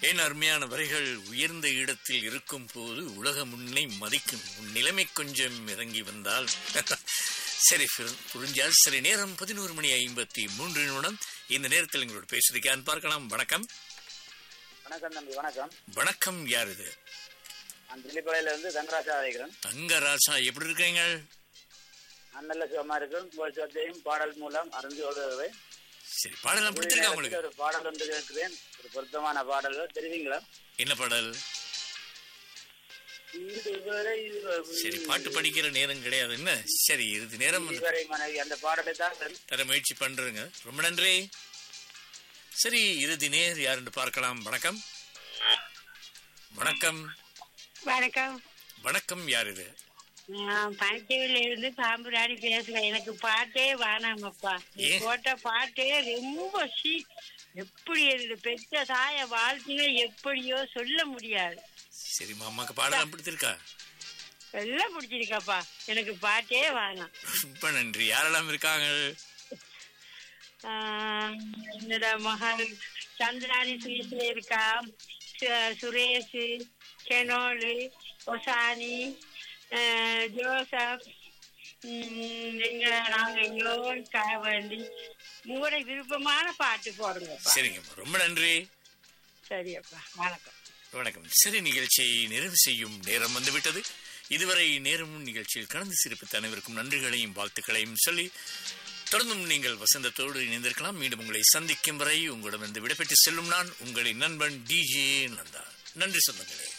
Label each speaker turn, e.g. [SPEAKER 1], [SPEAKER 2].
[SPEAKER 1] என் அருமையான வரிகள் உயர்ந்த இடத்தில் இருக்கும் போது உலகம் உன்னை மதிக்கும் உன் நிலைமை கொஞ்சம் இறங்கி வந்தால் சரி புரி- புரிஞ்சால் சரி நேரம் பதினோரு மணி ஐம்பத்தி மூன்று நிமிடம் இந்த நேரத்தில் எங்களோட பேசுறதுக்கான் பார்க்கலாம் வணக்கம்
[SPEAKER 2] வணக்கம் தம்பி வணக்கம்
[SPEAKER 1] வணக்கம் யார் இது
[SPEAKER 2] நான் தில்லிப்பாளையில இருந்து தங்கராஜா அழைக்கிறேன்
[SPEAKER 1] தங்கராசா எப்படி இருக்கீங்க
[SPEAKER 2] நான் நல்ல சுகமா இருக்கும் உங்கள் சொத்தையும் பாடல் மூலம் அறிந்து கொள்வது
[SPEAKER 1] சரி பாடலாம் பிடிச்சிருக்கா உங்களுக்கு
[SPEAKER 2] ஒரு பாடல் ஒன்று கேட்கிறேன் ஒரு பொருத்தமான பாடல்கள் தெரிவிங்களா
[SPEAKER 1] என்ன பாடல்
[SPEAKER 2] இதுவரை
[SPEAKER 1] சரி பாட்டு படிக்கிற நேரம் கிடையாது என்ன சரி இறுதி நேரம்
[SPEAKER 2] இதுவரை மனைவி அந்த பாடலை தான்
[SPEAKER 1] தர முயற்சி பண்றேங்க ரொம்ப நன்றி சரி இறுதி நேர் யாருன்னு பார்க்கலாம் வணக்கம் வணக்கம்
[SPEAKER 3] வணக்கம்
[SPEAKER 1] வணக்கம் யார் இது
[SPEAKER 3] நான் பனிச்சேரியில இருந்து சாம்புராணி பேசுறேன் எனக்கு பாட்டே வேணாமப்பா நீ
[SPEAKER 1] ஏன்?
[SPEAKER 3] போட்ட பாட்டே ரொம்ப சீ எப்படி இருந்து பெற்ற தாய வாழ்க்கையில எப்படியோ சொல்ல முடியாது
[SPEAKER 1] சரிம்மா அம்மாக்கு பாடலாம் பிடிச்சிருக்கா
[SPEAKER 3] எல்லாம் பிடிச்சிருக்காப்பா எனக்கு பாட்டே வேணாம்
[SPEAKER 1] ரொம்ப நன்றி யாரெல்லாம் இருக்காங்க
[SPEAKER 3] ஆஹ் என்னோட மகள் சந்திராணி சுயசுல இருக்கா சு- சுரேஷ் கெனோலு ஒசானி ஆஹ் ஜோசப் உம் எங்க நாங்க எங்கோ காய வேண்டி உங்களோட விருப்பமான பாட்டு போடுங்கப்பா
[SPEAKER 1] சரிங்கம்மா ரொம்ப நன்றி
[SPEAKER 3] சரியப்பா வணக்கம்
[SPEAKER 1] வணக்கம் சரி நிகழ்ச்சியை நிறைவு செய்யும் நேரம் வந்துவிட்டது இதுவரை நேரமும் நிகழ்ச்சியில் கலந்து சிரிப்பு அனைவருக்கும் நன்றிகளையும் வாழ்த்துக்களையும் சொல்லி தொடர்ந்தும் நீங்கள் வசந்தத்தோடு இணைந்திருக்கலாம் மீண்டும் உங்களை சந்திக்கும் வரை உங்களிடமிருந்து விடைபெற்று செல்லும் நான் உங்களின் நண்பன் டிஜே நந்தா நன்றி சொந்தங்களே